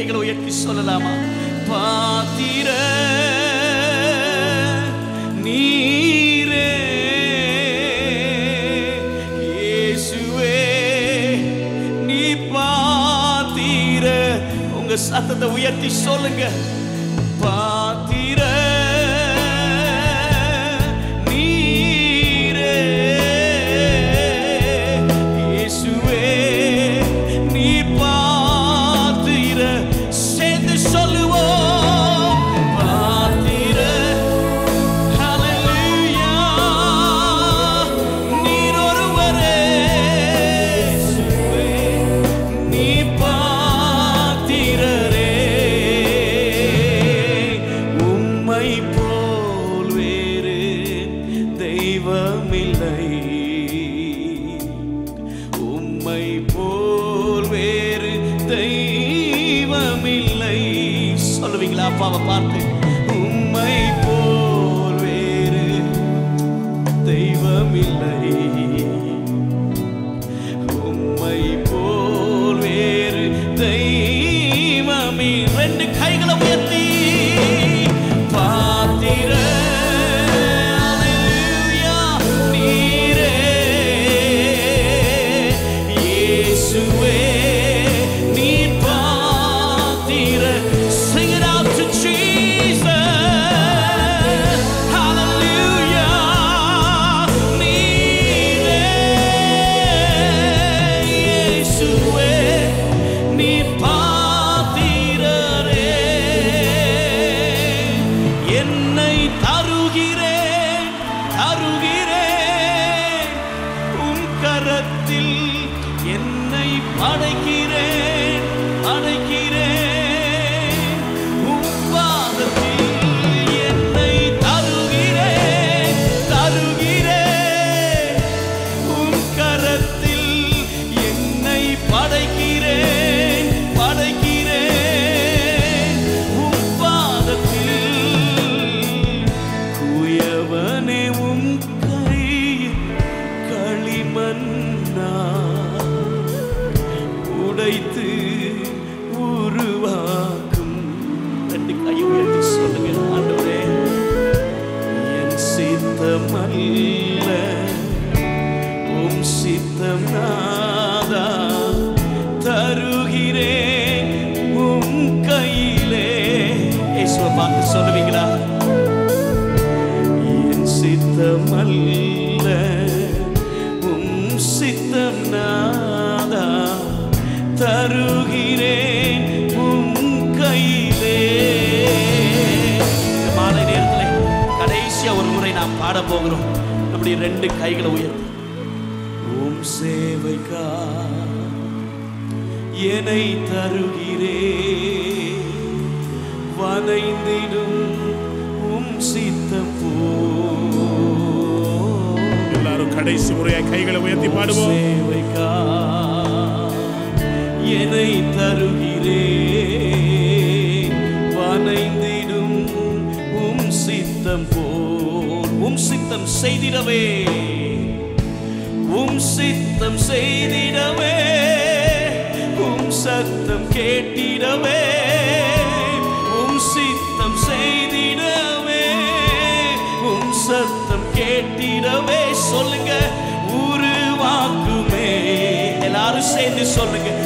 கைகளை உயர்த்தி சொல்லலாமா பாத்திர நீரே இயேசுவே நீ பாத்திர உங்க சத்தத்தை உயர்த்தி சொல்லுங்க பாத்திர நீரே இயேசுவே நீ பாத்திர சேர்ந்து சொல்லுவோம் பாத்திர ஹalleluya நீர் ஒருவரே இயேசுவே நீ பாத்திரரே உம்மை போல் வேறு தெய்வமில்லை உம்மை போல் வேறு தெய்வமில்லை சொல்லுவீங்களா அப்பாவை பார்த்து உம்மை போல் வேறு தெய்வமில்லை உம்மை போல் வேறு தெய்வமே ரெண்டு கைகளை உயர்த்தி பாத்திர அல்லேலூயா, நீரே இயேசுவே நீ பாத்திர Sing it out to Jesus. Hallelujah. நீரே இயேசுவே நீ பாத்திரரே என்னை தருகிறேன் தருகிறேன் உம் கரத்தில் என்னை படைக்கிறேன் படைக்கிறேன் உம் பாதத்தில் என்னை தருகிறேன் தருகிறேன் உம் கரத்தில் என்னை படைக்கிறேன் படைக்கிறேன் உம் பாதத்தில் குயவனே உம் கையில் களிமண்ணா உடைத்து உருவாக்கும் ரெண்டு கையை உயர்த்தி சொல்லுங்க ஆண்டவரே என் சித்தம் அல்ல உம் சித்தம் நாதா தருகிறேன் உம் கையிலே இயேசுவை பார்த்து சொல்லுவீங்களா என் சித்தம் அல்ல உம் சித்தம் நாதா தருகிறேன் உம் கையிலே இந்த மாலை நேரத்தில் கடைசியா ஒரு முறை நாம் பாட போகிறோம் நம்முடைய ரெண்டு கைகளை உயர்த்தி உம் சேவைக்கா என்னை தருகிறே வதைந்திடும் உம் சித்தம் போ எல்லாரும் கடைசி முறையாய் கைகளை உயர்த்தி பாடுவோம் சேவைக்கா என்னை தருகிறே வனைந்திடும் உம் சித்தம் போல் உம் சித்தம் செய்திடவே உம் சித்தம் செய்திடவே உம் சத்தம் கேட்டிடவே உம் சித்தம் செய்திடவே உம் சத்தம் கேட்டிடவே சொல்லுங்க உருவாக்குமே எல்லாரும் சேர்ந்து சொல்லுங்க